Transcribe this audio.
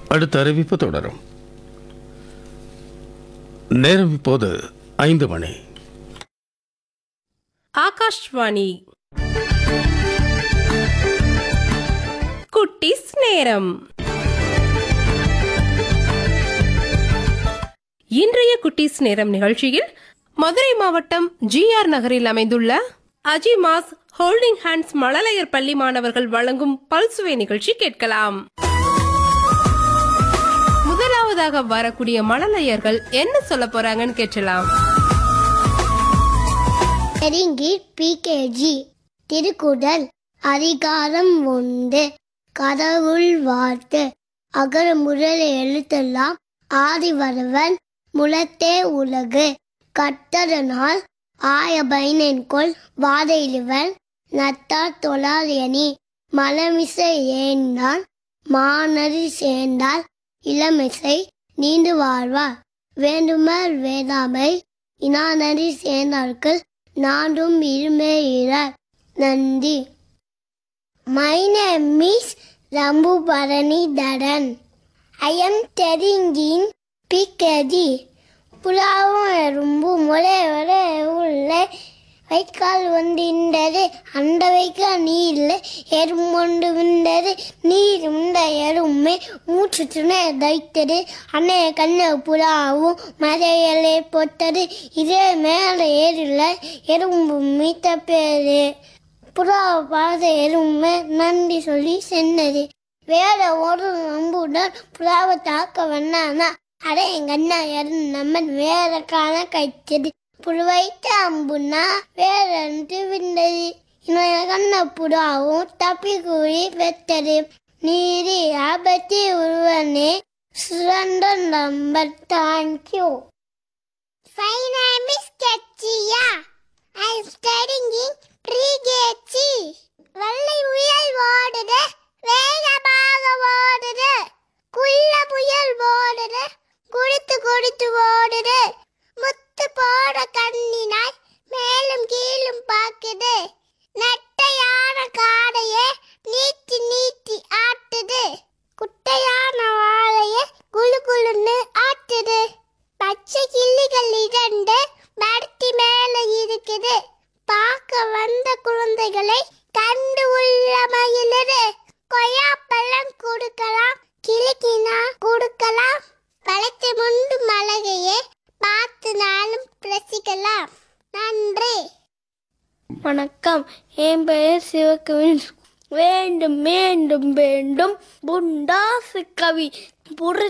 அடுத்த அறிவிப்பு தொடரும் நேரம் இப்போது ஐந்து மணி ஆகாஷ்வாணி குட்டிஸ் நேரம் இன்றைய குட்டிஸ் நேரம் நிகழ்ச்சியில் மதுரை மாவட்டம் ஜிஆர் நகரில் அமைந்துள்ள அஜிமாஸ் ஹோல்டிங் ஹேண்ட்ஸ் மழலையர் பள்ளி மாணவர்கள் வழங்கும் பல்சுவை நிகழ்ச்சி கேட்கலாம் முதலாவதாக வரக்கூடிய மழலையர்கள் என்ன சொல்ல போறாங்கன்னு கேட்கலாம் நெருங்கி பிகேஜி திருக்குறள் அதிகாரம் உண்டு கடவுள் வார்த்தை அகர முரல் எழுத்தெல்லாம் ஆதி வரவன் முளத்தே உலகு கட்டதனால் ஆய பயனென்கொள் வாதையிலுவன் நத்தார் தொழாரியணி மலமிசை ஏந்தான் மானறி சேர்ந்தால் இளமிசை நீண்டு வாழ்வார் வேண்டுமர் வேதாமை இனானறி சேர்ந்தார்கள் நாடும் இருமே இறார் நந்தி மை நேம் இஸ் ரம்பு பரணி தடன் ஐ எம் தெரிங்கின் பிக்கதி புலாவும் எறும்பும் ஒரே ஒரே உள்ள வைக்கால் ஒன்றின்றது அந்த வைக்க நீர்ல எறும்பொண்டு விண்டது நீர் உண்ட எறும்பே மூச்சு துணை தைத்தது அன்னைய கண்ண புலாவும் மலையிலே போட்டது இதே மேலே ஏறில எறும்பு மீத்த பேரு புறா பார்த்த எறும்பு நன்றி சொல்லி சென்னது வேற ஒரு நம்புடன் புறாவை தாக்க வேணானா அட எங்க அண்ணா யாரும் நம்ம வேற காண கைச்சது புழுவைத்த அம்புனா வேற விண்டது இன்னும் கண்ண புறாவும் தப்பி கூறி பெற்றது நீரி ஆபத்தி உருவனே சுரண்ட number thank you My name is Ketchiya. I am studying in pre-KG. வெள்ளை புயல் ஓடுது வேகமாக ஓடுது குள்ள புயல் ஓடுது குடித்து குடித்து ஓடுது முத்து போட கண்ணினாய் மேலும் கீழும் பார்க்குது நெட்டையான காடையே நீட்டி நீட்டி ஆட்டுது குட்டையான வாழைய குளு குளுன்னு ஆட்டுது பச்சை கிள்ளிகள் இரண்டு மரத்தி மேல இருக்குது பார்க்க வந்த குழந்தைகளை கண்டு உள்ள மகிழது கொய்யாப்பழம் கொடுக்கலாம் கிழக்கினா கொடுக்கலாம் பழத்தை முண்டு மலகையே பார்த்து நாளும் ரசிக்கலாம் நன்றி வணக்கம் என் பெயர் சிவகவின் வேண்டும் வேண்டும் வேண்டும் புண்டாசு கவி புரு